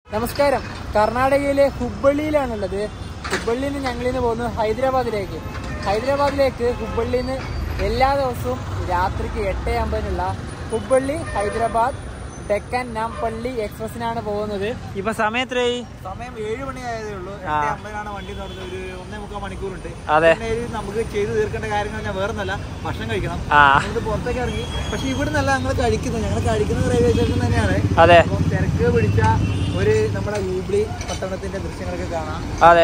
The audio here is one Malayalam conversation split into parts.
നമസ്കാരം കർണാടകയിലെ ഹുബ്ബള്ളിയിലാണുള്ളത് ഹുബ്ബള്ളിയിൽ നിന്ന് ഞങ്ങളിന്ന് പോകുന്നത് ഹൈദരാബാദിലേക്ക് ഹൈദരാബാദിലേക്ക് ഹുബ്ബള്ളിയിൽ നിന്ന് എല്ലാ ദിവസവും രാത്രിക്ക് എട്ട് അമ്പതിനുള്ള ഹുബ്ബള്ളി ഹൈദരാബാദ് ഡെക്കൻ നാംപള്ളി എക്സ്പ്രസിനാണ് പോകുന്നത് ഇപ്പൊ സമയം എത്രയായി സമയം ഏഴ് മണി ആയതേ ഉള്ളൂ ആ. എട്ട് അമ്പതിനാണ് വണ്ടി നടന്നത് ഒരു ഒന്നേ മുക്കാൽ മണിക്കൂറുണ്ട് അതെ. പിന്നെ ഇത് നമുക്ക് ചെയ്ത് തീർക്കേണ്ട കാര്യങ്ങൾ ഞാൻ വേറൊന്നല്ല ഭക്ഷണം കഴിക്കണം ആ നമുക്ക് പുറത്തേക്ക് ഇറങ്ങി പക്ഷെ ഇവിടെ നിന്നല്ല ഞങ്ങൾ കഴിക്കുന്നത് ഞങ്ങൾ കഴിക്കുന്നത് റെയിൽവേ സ്റ്റേഷൻ തന്നെയാണ് അതെ അപ്പം തിരക്ക് പിടിച്ച ഒരു നമ്മുടെ ഹൂബ്ലി പട്ടണത്തിന്റെ ദൃശ്യങ്ങളൊക്കെ കാണാം അതെ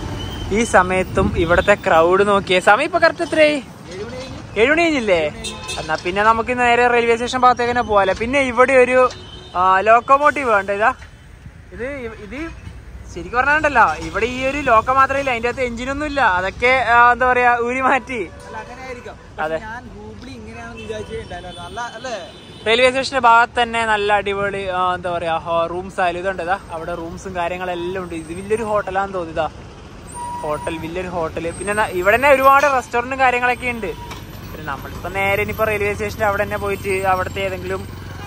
ഈ സമയത്തും ഇവിടത്തെ ക്രൗഡ് നോക്കിയേ സമയം ഇപ്പൊ കറക്റ്റ് എത്രയായി ഏഴ് മണി കഴിഞ്ഞ് ഏഴുമണി കഴിഞ്ഞില്ലേ എന്നാ പിന്നെ നമുക്ക് നേരെ റെയിൽവേ സ്റ്റേഷൻ ഭാഗത്തേക്ക് തന്നെ പോവാല്ലേ പിന്നെ ഇവിടെ ഒരു ലോക്കോമോട്ടീവ് വേണ്ട ഇതാ ഇത് ഇ- ഇത് ശരിക്കും പറഞ്ഞാണ്ടല്ലോ ഇവിടെ ഈ ഒരു ലോക്ക മാത്രമേ ഇല്ല അതിന്റെ അകത്ത് എഞ്ചിനൊന്നും ഇല്ല അതൊക്കെ ആ, എന്താ പറയാ ഊരി മാറ്റി അല്ല അങ്ങനെ ആയിരിക്കാം അതെ. പക്ഷെ ഞാൻ ഹൂബ്ലി ഇങ്ങനെയാണെന്ന് വിചാരിച്ചിട്ടുണ്ടായില്ല നല്ല അല്ലേ റെയിൽവേ സ്റ്റേഷന്റെ ഭാഗത്ത് തന്നെ നല്ല അടിപൊളി ആ, എന്താ പറയാ റൂംസ് ആയാലും ഇതുണ്ട് ഇതാ അവിടെ റൂംസും കാര്യങ്ങളെല്ലാം ഉണ്ട് ഇത് വലിയൊരു ഹോട്ടലാന്ന് തോന്നിയതാ ഹോട്ടൽ വലിയൊരു ഹോട്ടല് പിന്നെ ന- ഇവിടെ തന്നെ ഒരുപാട് റെസ്റ്റോറന്റും കാര്യങ്ങളൊക്കെ ഉണ്ട് പിന്നെ നമ്മളിപ്പോ നേരെ ഇനിയിപ്പോ റെയിൽവേ സ്റ്റേഷന്റെ അവിടെ തന്നെ പോയിട്ട് അവിടുത്തെ ഏതെങ്കിലും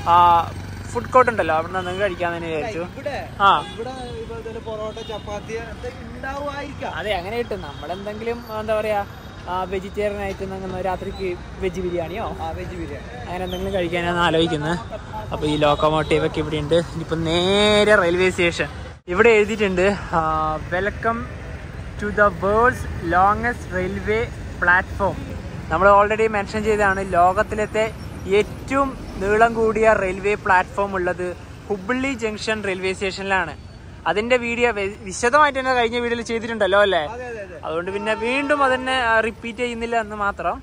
ഫുഡ് കോർട്ട് ഉണ്ടല്ലോ അവിടെ നിന്ന് കഴിക്കാൻ തന്നെ വിചാരിച്ചു ഇവിടെ ആ ഇവിടെ ഇപ്പൊ ഇതില് പൊറോട്ട ചപ്പാത്തി എന്തൊക്കെ ഉണ്ടാവുമായിരിക്കാം അതെ അങ്ങനെ കിട്ടും നമ്മളെന്തെങ്കിലും എന്താ പറയാ വെജിറ്റേറിയൻ ആയിട്ട് അങ്ങനെ രാത്രിക്ക് വെജ് ബിരിയാണിയോ ആ വെജ് ബിരിയാണി അങ്ങനെ എന്തെങ്കിലും കഴിക്കാനാണ് ആലോചിക്കുന്നത് അപ്പൊ ഈ ലോക്കോമോട്ടീവ് ഒക്കെ ഇവിടെ ഉണ്ട് ഇനിയിപ്പോ നേരെ റെയിൽവേ സ്റ്റേഷൻ ഇവിടെ എഴുതിയിട്ടുണ്ട് welcome to the world's longest railway platform നമ്മൾ ഓൾറെഡി മെൻഷൻ ചെയ്തതാണ് ലോകത്തിലത്തെ ഏറ്റവും നീളം കൂടിയ റെയിൽവേ പ്ലാറ്റ്ഫോം ഉള്ളത് ഹുബ്ബള്ളി ജംഗ്ഷൻ റെയിൽവേ സ്റ്റേഷനിലാണ് അതിന്റെ വീഡിയോ വെ- വിശദമായിട്ട് തന്നെ കഴിഞ്ഞ വീഡിയോയിൽ ചെയ്തിട്ടുണ്ടല്ലോ അല്ലേ അതെ അതെ അതെ അതുകൊണ്ട് പിന്നെ വീണ്ടും അതന്നെ റിപ്പീറ്റ് ചെയ്യുന്നില്ല എന്ന് മാത്രം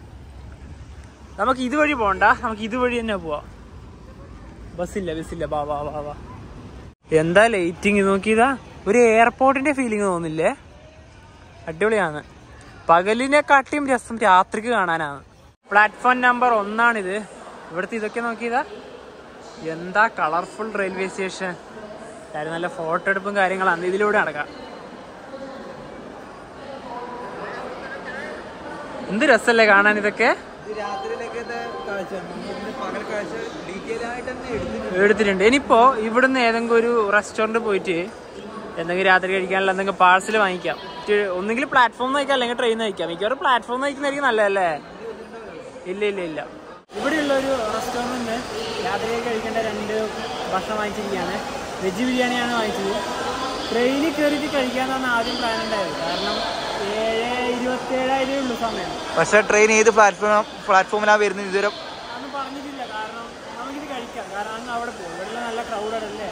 നമുക്ക് ഇതുവഴി പോകണ്ട നമുക്ക് ഇതുവഴി തന്നെ പോവാം ബസ്സില്ല ബസ്സില്ല ബാ വാ വാ വാ എന്താ ലൈറ്റിങ് നോക്കിയതാ ഒരു എയർപോർട്ടിന്റെ ഫീലിംഗ് തോന്നില്ലേ അടിപൊളിയാണ് പകലിനെക്കാട്ടിയും രസം രാത്രിക്ക് കാണാനാണ് പ്ലാറ്റ്ഫോം നമ്പർ ഒന്നാണിത് ഇവിടുത്തെ ഇതൊക്കെ നോക്കിയതാ എന്താ കളർഫുൾ റെയിൽവേ സ്റ്റേഷൻ കാര്യം നല്ല ഫോട്ടോ എടുപ്പും കാര്യങ്ങളാണ് ഇതിലൂടെ നടക്കാം എന്ത് രസല്ലേ കാണാൻ ഇതൊക്കെ ഇത് രാത്രിയിലേക്കത്തെ കാഴ്ച നമ്മളിതിന്റെ പകൽ കാഴ്ച ഡീറ്റെയിൽ ആയിട്ട് തന്നെ എടുത്തിട്ടുണ്ട് എടുത്തിട്ടുണ്ട് ഇനിയിപ്പോ ഇവിടുന്ന് ഏതെങ്കിലും ഒരു റെസ്റ്റോറന്റ് പോയിട്ട് എന്തെങ്കിലും രാത്രി കഴിക്കാനുള്ള എന്തെങ്കിലും പാഴ്സൽ വാങ്ങിക്കാം ഇത് ഒന്നുകിൽ പ്ലാറ്റ്ഫോം നയിക്കാം അല്ലെങ്കിൽ ട്രെയിൻ നയിക്കാം മിക്കവാറും പ്ലാറ്റ്ഫോം നയിക്കുന്നതായിരിക്കും നല്ലതല്ലേ ഇല്ല ഇല്ല ഇല്ല ഇവിടെയുള്ള ഒരു റെസ്റ്റോറൻറ്റ് രാത്രി കഴിക്കേണ്ട രണ്ട് ഭക്ഷണം വാങ്ങിച്ചിരിക്കുകയാണ് വെജ് ബിരിയാണിയാണ് വാങ്ങിച്ചത് ട്രെയിനിൽ കയറിയിട്ട് കഴിക്കാനാണ് ആദ്യം പ്ലാൻ ഉണ്ടായത് കാരണം ഏഴ് ഇരുപത്തേഴായിരേ ഉള്ളൂ സമയം പക്ഷെ ട്രെയിൻ ഏത് പ്ലാറ്റ്ഫോം പ്ലാറ്റ്ഫോമിലാണ് വരുന്നത് ഇതുവരെ അതൊന്നും പറഞ്ഞിട്ടില്ല കാരണം നമുക്കിത് കഴിക്കാം കാരണം അങ്ങ് അവിടെ പോകും ഇവിടെ നല്ല ക്രൗഡല്ലേ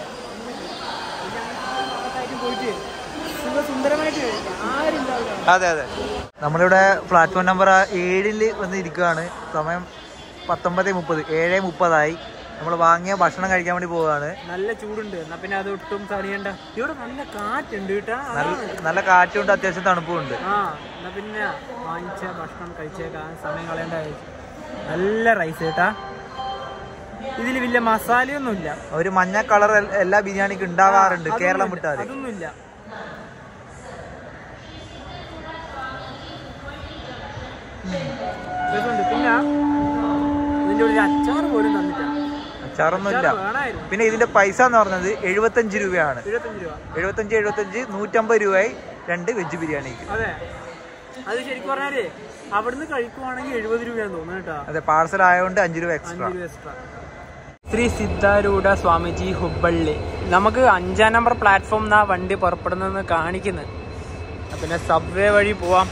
പോയിട്ട് സുഖ സുന്ദരമായിട്ട് കഴിക്കാം ആരും ഉണ്ടാവില്ല അതെ അതെ നമ്മളിവിടെ പ്ലാറ്റ്ഫോം നമ്പർ ഏഴില് വന്ന് ഇരിക്കുകയാണ് സമയം പത്തൊമ്പത് മുപ്പത് ഏഴ് മുപ്പതായി നമ്മൾ വാങ്ങിയ ഭക്ഷണം കഴിക്കാൻ വേണ്ടി പോവുകയാണ് നല്ല ചൂടുണ്ട് എന്നാ പിന്നെ അത് ഒട്ടും തണിയണ്ട ഇവിടെ നല്ല കാറ്റുണ്ട് കേട്ടാ നല്ല നല്ല കാറ്റുണ്ട് അത്യാവശ്യം തണുപ്പുണ്ട് ആ എന്നാ പിന്നെ വാങ്ങിച്ച ഭക്ഷണം കഴിച്ചേക്കാൻ സമയം കളയണ്ട നല്ല റൈസ് കേട്ടാ ഇതിൽ വലിയ മസാലയൊന്നുമില്ല ഒരു മഞ്ഞ കളർ എല്ലാ ബിരിയാണിക്ക് ഉണ്ടാവാറുണ്ട് കേരളം വിട്ടാൽ അതൊന്നുമില്ല രസമുണ്ട്. പിന്നെ ഇതിന്റെ ഒരു അച്ചാർ പോലും തന്നില്ല അച്ചാറൊന്നുമില്ല അച്ചാർ വേണമായിരുന്നു പിന്നെ ഇതിന്റെ പൈസ എന്ന് പറഞ്ഞത് എഴുപത്തഞ്ച് രൂപയാണ് എഴുപത്തഞ്ച് രൂപ എഴുപത്തഞ്ച് എഴുപത്തഞ്ച് നൂറ്റമ്പത് രൂപയായി രണ്ട് വെജ് ബിരിയാണിക്ക് അതെ അത് ശരിക്കും പറഞ്ഞാലേ അവിടുന്ന് കഴിക്കുവാണെങ്കിൽ എഴുപത് രൂപയാന്ന് തോന്നുന്നു കേട്ടോ അതെ പാർസൽ ആയതുകൊണ്ട് അഞ്ച് രൂപ എക്സ്ട്രാ അഞ്ച് രൂപ എക്സ്ട്രാ ശ്രീ സിദ്ധാരൂഢ സ്വാമിജി ഹുബ്ബള്ളി നമുക്ക് അഞ്ചാം നമ്പർ പ്ലാറ്റ്ഫോം എന്നാ വണ്ടി പുറപ്പെടുന്നെന്ന് കാണിക്കുന്നത് പിന്നെ സബ്വേ വഴി പോവാം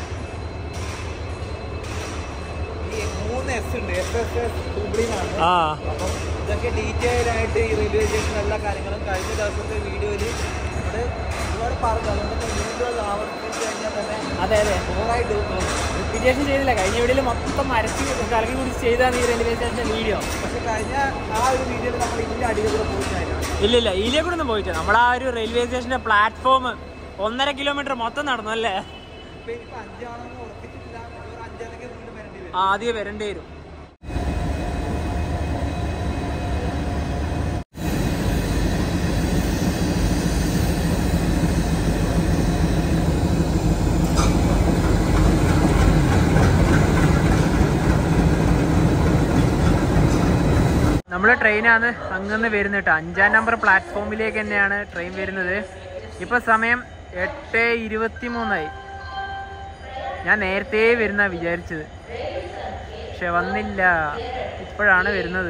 മൂന്ന് എസ് ഉണ്ട് എസ് എസ് എസ് ഹുബ്ലിന്നാണ് ആ അപ്പം ഇതൊക്കെ ഡീറ്റെയിൽ ആയിട്ട് ഈ റെയിൽവേ സ്റ്റേഷൻ എല്ലാ കാര്യങ്ങളും കഴിഞ്ഞ ദിവസത്തെ വീഡിയോയിൽ നമ്മൾ ഒരുപാട് പറഞ്ഞു അതുകൊണ്ട് വീണ്ടും ആവർത്തിച്ച് കഴിഞ്ഞാൽ തന്നെ അതെ അതെ ബോറായിട്ട് തോന്നും റിപ്പീറ്റേഷൻ ചെയ്തില്ല കഴിഞ്ഞ വീഡിയോയിൽ മൊത്തം മരത്തി കലക്കി കുടിച്ച് ചെയ്താണ് ഈ റെയിൽവേ സ്റ്റേഷന്റെ വീഡിയോ പക്ഷെ കഴിഞ്ഞ ആ ഒരു വീഡിയോയിൽ നമ്മൾ ഇതിൻ്റെ അടിയിൽ കൂടെ പോയിട്ടായിരുന്നു ഇല്ല ഇല്ല ഇതിലേ കൂടെ ഒന്നും പോയിട്ട് നമ്മൾ ആ ഒരു റെയിൽവേ സ്റ്റേഷന്റെ പ്ലാറ്റ്ഫോം ഒന്നര കിലോമീറ്റർ മൊത്തം നടന്നു അല്ലേ ഇപ്പം എനിക്ക് അഞ്ചാണെന്ന് ഉറപ്പിച്ചിട്ടില്ല ഒരു അഞ്ചാണെങ്കിൽ വീണ്ടും വരേണ്ടി വരും ആദ്യം വരേണ്ടി വരും നമ്മൾ നമ്മളെ ട്രെയിനാണ് അങ്ങന്ന് വരുന്നത് കേട്ടോ അഞ്ചാം നമ്പർ പ്ലാറ്റ്ഫോമിലേക്ക് തന്നെയാണ് ട്രെയിൻ വരുന്നത് ഇപ്പൊ സമയം എട്ട് ഇരുപത്തി മൂന്നായി ഞാൻ നേരത്തെ വരുന്ന വിചാരിച്ചത് പക്ഷെ വന്നില്ല ഇപ്പോഴാണ് വരുന്നത്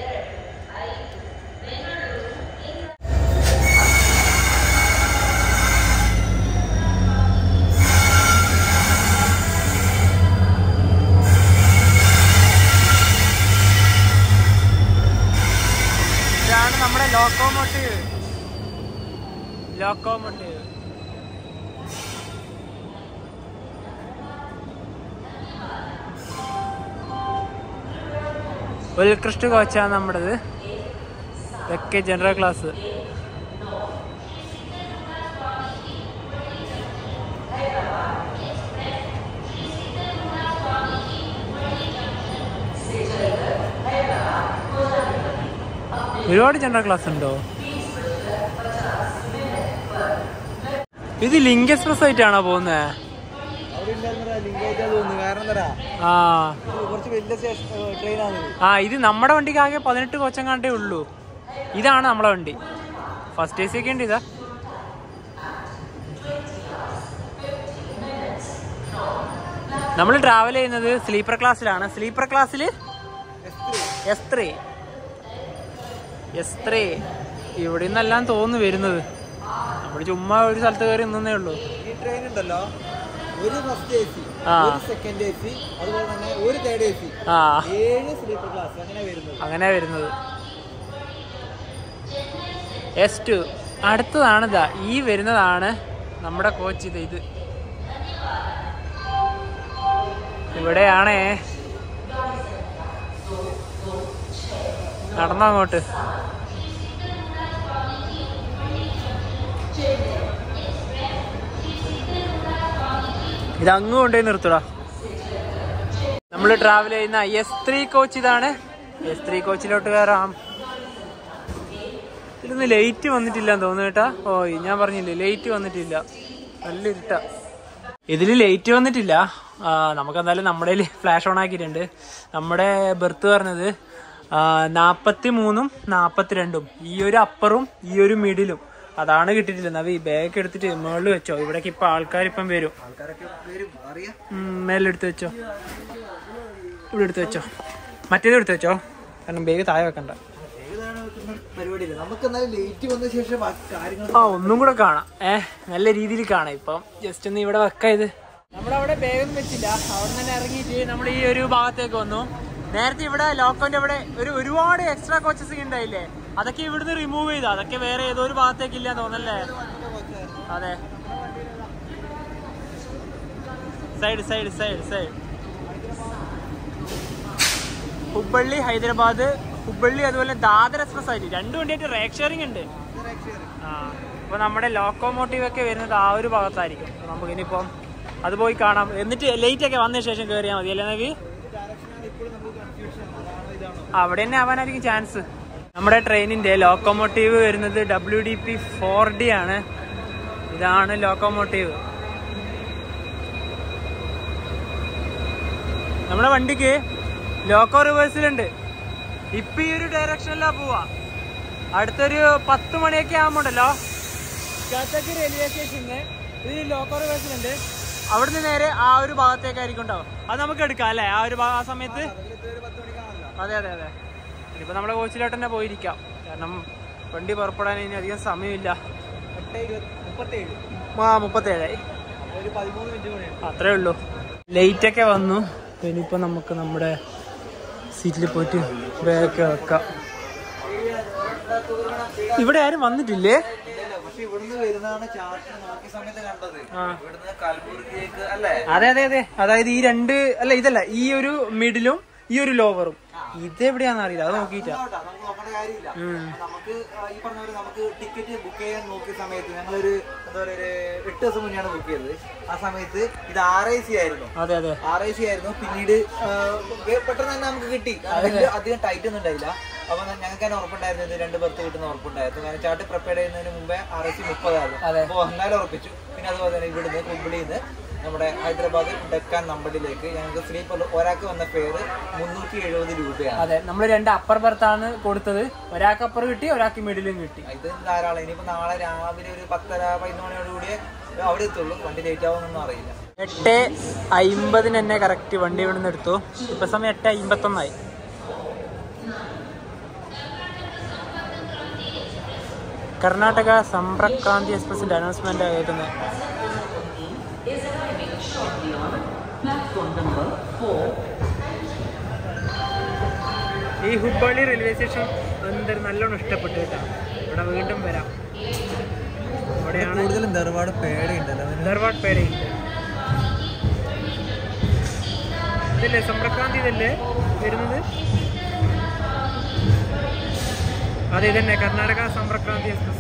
ഇതാണ് നമ്മുടെ ലോക്കോമോട്ടീവ് ലോക്കോമോട്ടീവ് ഉത്കൃഷ്ട കോച്ചാണ് നമ്മുടേത് ഇതൊക്കെ ജനറൽ ക്ലാസ് ഒരുപാട് ജനറൽ ക്ലാസ് ഉണ്ടോ ഇത് ലിങ്ക് എക്സ്പ്രസ് ആയിട്ടാണോ പോകുന്നത് അവിടെ ഉണ്ടായിരുന്നടാ ലിങ്ക് ആയിട്ടാ തോന്നുന്നു കാരണം എന്താ ആ കുറച്ച് വലിയ സ്റ്റേഷൻ ട്രെയിനാണ് ആ ഇത് നമ്മുടെ വണ്ടിക്ക് ആകെ പതിനെട്ട് കോച്ചം കണ്ടേ ഉള്ളൂ ഇതാണ് നമ്മളെ വണ്ടി ഫസ്റ്റ് എ സി ഒക്കെ ഉണ്ട് ഇതാ നമ്മൾ ട്രാവൽ ചെയ്യുന്നത് സ്ലീപ്പർ ക്ലാസ്സിലാണ് സ്ലീപ്പർ ക്ലാസ്സിൽ എസ് ത്രീ എസ് ത്രീ ഇവിടെ നിന്നെല്ലാം തോന്നുന്നു വരുന്നത് നമ്മൾ ചുമ്മാ ഒരു സ്ഥലത്ത് കയറി നിന്നേ ഉള്ളൂ ഈ ട്രെയിൻ ഉണ്ടല്ലോ ഒരു ഫസ്റ്റ് എ സി ആ. ഒരു സെക്കൻഡ് എ സി അതുപോലെ തന്നെ ഒരു തേർഡ് എ സി ആ ഏഴ് സ്ലീപ്പർ ക്ലാസ് അങ്ങനെ വരുന്നത് അങ്ങനെ വരുന്നത് എസ് ടു അടുത്തതാണ് ഇതാ ഈ വരുന്നതാണ് നമ്മുടെ കോച്ച് ഇത് ഇത് ഇവിടെയാണേ നടന്നോ അങ്ങോട്ട് ഇത് അങ്ങ് കൊണ്ടുപോയി നിർത്തടാ നമ്മൾ ട്രാവൽ ചെയ്യുന്ന എസ് ത്രീ കോച്ച് ഇതാണ് എസ് ത്രീ കോച്ചിലോട്ട് കയറാം ഇതിലൊന്നും ലേറ്റ് വന്നിട്ടില്ല എന്ന് തോന്നുന്നു കേട്ടാ ഓ ഞാൻ പറഞ്ഞില്ലേ ലേറ്റ് വന്നിട്ടില്ല നല്ല ഇരുട്ടാ ഇതിൽ ലേറ്റ് വന്നിട്ടില്ല ആ, നമുക്ക് എന്തായാലും നമ്മുടെ ഫ്ലാഷ് ഓൺ ആക്കിയിട്ടുണ്ട് നമ്മുടെ ബെർത്ത് പറഞ്ഞത് നാപ്പത്തി മൂന്നും നാപ്പത്തിരണ്ടും ഈ ഒരു അപ്പറും ഈ ഒരു മിഡിലും അതാണ് കിട്ടിയിട്ടില്ല നവി ബാഗ് എടുത്തിട്ട് മുകളിൽ വെച്ചോ ഇവിടേക്ക് ഇപ്പൊ ആൾക്കാർ ഇപ്പം വരും ആൾക്കാരൊക്കെ വരും അറിയാം ഉം, മേലെടുത്ത് വെച്ചോ ഇവിടെ എടുത്ത് വെച്ചോ മറ്റേത് എടുത്ത് വെച്ചോ കാരണം ബാഗ് താഴെ വെക്കണ്ട ഏതാണ് വെക്കുന്ന പരിപാടിയില്ല നമുക്ക് എന്നാലും ലേറ്റ് വന്ന ശേഷം ബാക്കി കാര്യങ്ങൾ ആ ഒന്നും കൂടെ കാണാം ഏ നല്ല രീതിയിൽ കാണാം ഇപ്പം ജസ്റ്റ് ഒന്ന് ഇവിടെ വെക്കാം ഇത് നമ്മളവിടെ ബാഗൊന്നും വെച്ചില്ല അവിടെ തന്നെ ഇറങ്ങിയിട്ട് നമ്മൾ ഈ ഒരു ഭാഗത്തേക്ക് വന്നു നേരത്തെ ഇവിടെ ലോക്കോന്റെ ഇവിടെ ഒരു ഒരുപാട് എക്സ്ട്രാ കോച്ചസ് ഉണ്ടായില്ലേ അതൊക്കെ ഇവിടുന്ന് റിമൂവ് ചെയ്തു അതൊക്കെ വേറെ ഏതോ ഒരു ഭാഗത്തേക്ക് ഇല്ല തോന്നല്ലേ അതെ side side side side Hubballi Hyderabad Hubballi അതുപോലെ ദാദർ എക്സ്പ്രസ് ആയിട്ട് രണ്ടു വണ്ടിയായിട്ട് റേക്ക് ഷെയറിംഗ് ഉണ്ട് ആ അപ്പൊ നമ്മുടെ ലോക്കോമോട്ടീവ് ഒക്കെ വരുന്നത് ആ ഒരു ഭാഗത്തായിരിക്കും അപ്പൊ നമുക്ക് ഇനിയിപ്പം അത് പോയി കാണാം എന്നിട്ട് ലേറ്റ് ഒക്കെ വന്ന ശേഷം കയറിയാൽ മതി അല്ലേ നവി അവിടെ തന്നെ ആവാനായിരിക്കും ചാൻസ് നമ്മുടെ ട്രെയിനിന്റെ ലോക്കോമോട്ടീവ് വരുന്നത് W D P four D ആണ് ഇതാണ് ലോക്കോമോട്ടീവ് നമ്മുടെ വണ്ടിക്ക് ലോക്കോ റിവേഴ്സിലുണ്ട് ഇപ്പൊ ഈ ഒരു ഡയറക്ഷനിലാ പോവാ അടുത്തൊരു പത്ത് മണിയൊക്കെ ആകുമ്പോണ്ടല്ലോ കാത്തക്ക് റെയിൽവേ സ്റ്റേഷനിൽ ഇത് ലോക്കോ റിവേഴ്സിലുണ്ട് അവിടുന്ന് നേരെ ആ ഒരു ഭാഗത്തേക്കായിരിക്കും ഉണ്ടാവും അത് നമുക്ക് എടുക്കാം അല്ലേ ആ ഒരു ഭാഗം ആ സമയത്ത് അതെ അതെ അതെ ഇനിയിപ്പോ നമ്മുടെ കോച്ചിലോട്ട് തന്നെ പോയിരിക്കാം കാരണം വണ്ടി പുറപ്പെടാൻ ഇനി അധികം സമയമില്ല മുപ്പത്തേഴ് ആ മുപ്പത്തേഴായി ഒരു പതിമൂന്ന് മിനിറ്റ് കൂടെ അത്രേ ഉള്ളൂ ലേറ്റ് ഒക്കെ വന്നു അപ്പൊ ഇനിയിപ്പോ നമുക്ക് നമ്മുടെ സീറ്റിൽ പോയിട്ട് ബാഗ് വെക്കാം ഇവിടെ ആരും വന്നിട്ടില്ലേ പക്ഷെ ഇവിടുന്ന് വരുന്നതാണ് ചാർട്ട് നോക്കിയ സമയത്ത് കണ്ടത് ആ. ഇവിടുന്ന് കൽബുർഗിലേക്ക് അല്ലേ അതെ അതെ അതെ അതായത് ഈ രണ്ട് അല്ല ഇതല്ല ഈ ഒരു മിഡിലും ഈ ഒരു ലോവറും ഇത് എവിടെയാന്ന് അറിയില്ല അത് നോക്കിയിട്ടാ കേട്ടോ, നമുക്ക് നോക്കേണ്ട കാര്യമില്ല ഉം. നമുക്ക് ആ, ഈ പറഞ്ഞ പോലെ നമുക്ക് ടിക്കറ്റ് ബുക്ക് ചെയ്യാൻ നോക്കിയ സമയത്ത് ഞങ്ങളൊരു എന്താ പറയുക ഒരു എട്ട് ദിവസം മുന്നെയാണ് ബുക്ക് ചെയ്തത് ആ സമയത്ത് ഇത് ആർ ഐ സി ആയിരുന്നു അതെ അതെ ആർ ഐ സി ആയിരുന്നു പിന്നീട് ആ, വേ- പെട്ടെന്ന് തന്നെ നമുക്ക് കിട്ടി അതില് അധികം ടൈറ്റ് ഒന്നും ഉണ്ടായില്ല അപ്പൊ ഞങ്ങൾക്ക് തന്നെ ഉറപ്പുണ്ടായിരുന്നു ഇത് രണ്ട് ബർത്ത് കിട്ടുന്ന ഉറപ്പുണ്ടായിരുന്നു കാരണം ചാർട്ട് പ്രിപ്പയർ ചെയ്യുന്നതിന് മുമ്പേ ആർ ഐ സി മുപ്പതായിരുന്നു അതെ. അപ്പൊ എന്നാലും ഉറപ്പിച്ചു പിന്നെ അതുപോലെ തന്നെ ഇവിടുന്ന് കുമ്പിളിന്ന് നമ്മുടെ ഹൈദരാബാദ് ഡെക്കാൻ നമ്പറിലേക്ക് ഞങ്ങൾക്ക് സ്ലീപ്പർ ഒരാൾക്ക് വന്ന പേര് മുന്നൂറ്റി എഴുപത് രൂപയാണ് അതെ നമ്മൾ രണ്ട് അപ്പർ ബർത്താണ് കൊടുത്തത് ഒരാൾക്ക് അപ്പർ കിട്ടി ഒരാൾക്ക് മിഡിലും കിട്ടി ഇത് ധാരാളം ഇനിയിപ്പോ നാളെ രാവിലെ ഒരു പത്തര പതിനൊന്ന് മണിയോട് കൂടിയേ അവിടെ എത്തുള്ളൂ വണ്ടി ലേറ്റ് ആവുമെന്നൊന്നും അറിയില്ല എട്ട് അയിമ്പതിന് തന്നെ കറക്റ്റ് വണ്ടി ഇവിടെ നിന്ന് എടുത്തു ഇപ്പൊ സമയം എട്ട് അയിമ്പത്തൊന്നായി കർണാടക സമ്പർക്രാന്തി എക്സ്പ്രസിന്റെ അനൗൺസ്മെന്റ് കേൾക്കുന്നത് ഈ ഹുബ്ബള്ളി റെയിൽവേ സ്റ്റേഷൻ എന്തൊരു നല്ലോണം ഇഷ്ടപ്പെട്ടു കേട്ടോ ഇവിടെ വീണ്ടും വരാം ഇവിടെയാണ് കൂടുതലും ധാർവാട് പേടയുണ്ടല്ലോ ധാർവാഡ് പേരയുണ്ട് ഇതല്ലേ സമ്പ്രക്രാന്തി ഇതല്ലേ വരുന്നത് അതെ ഇതന്നെ കർണാടക സമ്പ്രക്രാന്തി എക്സ്പ്രസ്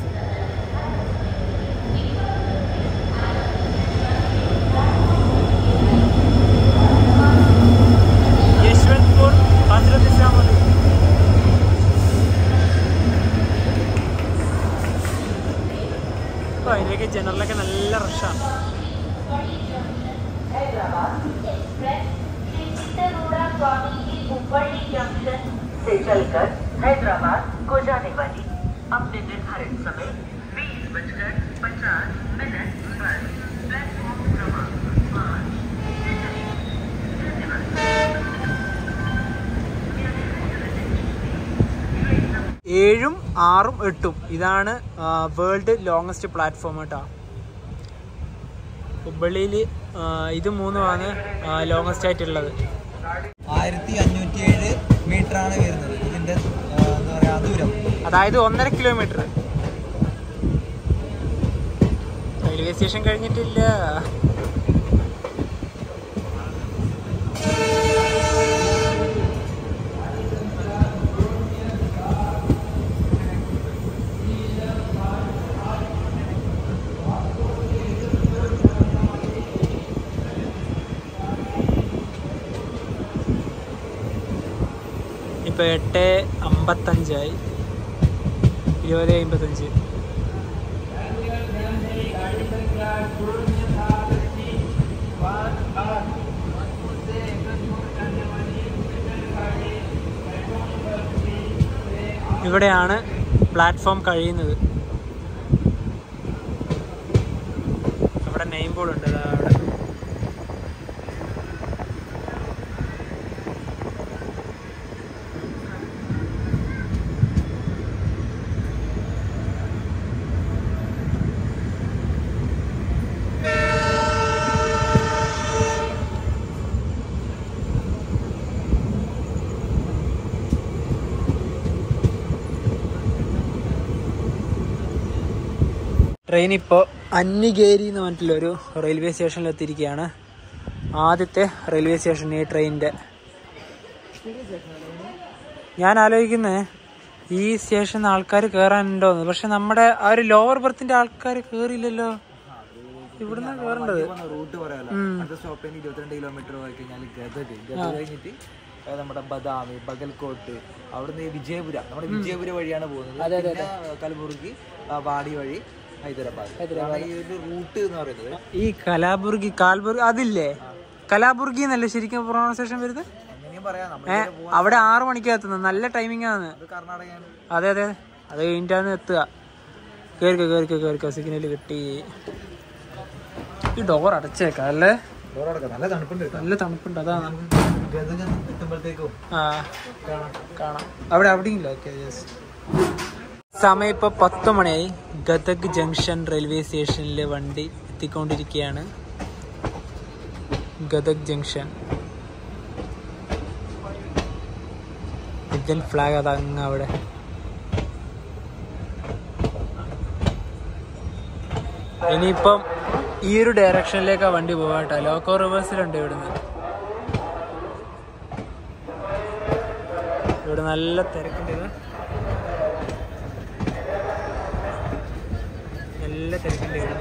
യശ്വന്ത്പൂർ ഹസ്രത് നിസാമുദ്ദീൻ അപ്പോൾ അതിലേക്ക് ജനറലൊക്കെ നല്ല റഷാണ് चित्तरूड़ा स्वामी की हुब्बಳ್ಳಿ जंक्शन से चलकर हैदराबाद को जाने वाली अपने निर्धारित समय बीस बजकर पचास मिनट पर प्लेटफॉर्म क्रमांक पाँच से चलेगी धन्यवाद ഏഴും ആറും എട്ടും ഇതാണ് വേൾഡ് ലോങ്ങസ്റ്റ് പ്ലാറ്റ്ഫോം കേട്ടോ ഹുബ്ബള്ളിയിൽ ഇത് മൂന്നുമാണ് ലോങ്ങസ്റ്റ് ആയിട്ടുള്ളത് ആയിരത്തി അഞ്ഞൂറ്റി ഏഴ് മീറ്റർ ആണ് വരുന്നത് ഇതിന്റെ ആ, എന്താ പറയാ ദൂരം അതായത് ഒന്നര കിലോമീറ്റർ റെയിൽവേ സ്റ്റേഷൻ കഴിഞ്ഞിട്ടില്ല ഇപ്പൊ എട്ട് അമ്പത്തഞ്ചായി ഇരുപത് അമ്പത്തഞ്ച് ഇവിടെയാണ് പ്ലാറ്റ്ഫോം കഴിയുന്നത് അവിടെ നെയിം ബോർഡ് ഉണ്ട് ദാ അവിടെ ട്രെയിൻ ഇപ്പോൾ അന്നിഗേരി എന്ന് പറഞ്ഞിട്ടുള്ള ഒരു റെയിൽവേ സ്റ്റേഷനിൽ എത്തിയിരിക്കുകയാണ് ആദ്യത്തെ റെയിൽവേ സ്റ്റേഷൻ ഈ ട്രെയിനിൻ്റെ ഞാൻ ആലോചിക്കുന്നത് ഈ സ്റ്റേഷനിൽ ആൾക്കാർ കയറാനുണ്ടോന്ന് പക്ഷെ നമ്മുടെ ആ ഒരു ലോവർ ബർത്തിന്റെ ആൾക്കാർ കയറിയില്ലല്ലോ ഇവിടുന്ന് കയറേണ്ടത് റൂട്ട് പറയാലോ അടുത്ത സ്റ്റോപ്പിൽ നിന്ന് ഇരുപത്തിരണ്ട് കിലോമീറ്റർ പോയി കഴിഞ്ഞാൽ ഗദഗ് ഗദഗ് കഴിഞ്ഞിട്ട് ആ, നമ്മുടെ ബദാമി ബഗൽകോട്ട് അവിടുന്ന് ഈ വിജയപുര നമ്മുടെ വിജയപുര വഴിയാണ് പോകുന്നത് പിന്നെ കലബുർഗി ആ, വാടി വഴി ഹൈദരാബാദ് ഇതാണ് ഈ ഒരു റൂട്ട് എന്ന് പറയുന്നത് ഈ കലാബുർഗി കാൽബുർഗി അതില്ലേ കലാബുർഗി എന്നല്ലേ ശരിക്കും പ്രൊണൗൺസിയേഷൻ വരുന്നത് അങ്ങനെയും പറയാം നമ്മൾ ഏ അവിടെ ആറു മണിക്കാ എത്തുന്നത് നല്ല ടൈമിംഗ് ആണ് അത് കർണാടകയാണ് അതെ അതെ അത് കഴിഞ്ഞിട്ടാണ് എത്തുക കേറിക്കോ കേറിക്കോ കേറിക്കോ സിഗ്നൽ കിട്ടി ഈ ഡോർ അടച്ചേക്കാം അല്ലേ ഡോർ അടക്കാം നല്ല തണുപ്പുണ്ട് കേട്ടോ നല്ല തണുപ്പുണ്ട് അതാണ് ഗദഗ് എത്തുമ്പോഴത്തേക്കും ആ കാണാം അവിടെ അവിടെയില്ല ഓക്കെ സമയം ഇപ്പൊ പത്ത് മണിയായി ഗദഗ് ജംഗ്ഷൻ റെയിൽവേ സ്റ്റേഷനിൽ വണ്ടി എത്തിക്കൊണ്ടിരിക്കുകയാണ് ഗദഗ് ജംഗ്ഷൻ ഇന്ത്യൻ ഫ്ലാഗ് അത് അങ്ങ് അവിടെ ഇനിയിപ്പം ഈ ഒരു ഡയറക്ഷനിലേക്കാ വണ്ടി പോകാട്ടോ ലോക്കോ റിവേഴ്സിലുണ്ട് ഇവിടുന്ന് ഇവിടെ നല്ല തിരക്കുണ്ട് ഇത് നല്ല തിരക്കുണ്ട് ഇവിടെ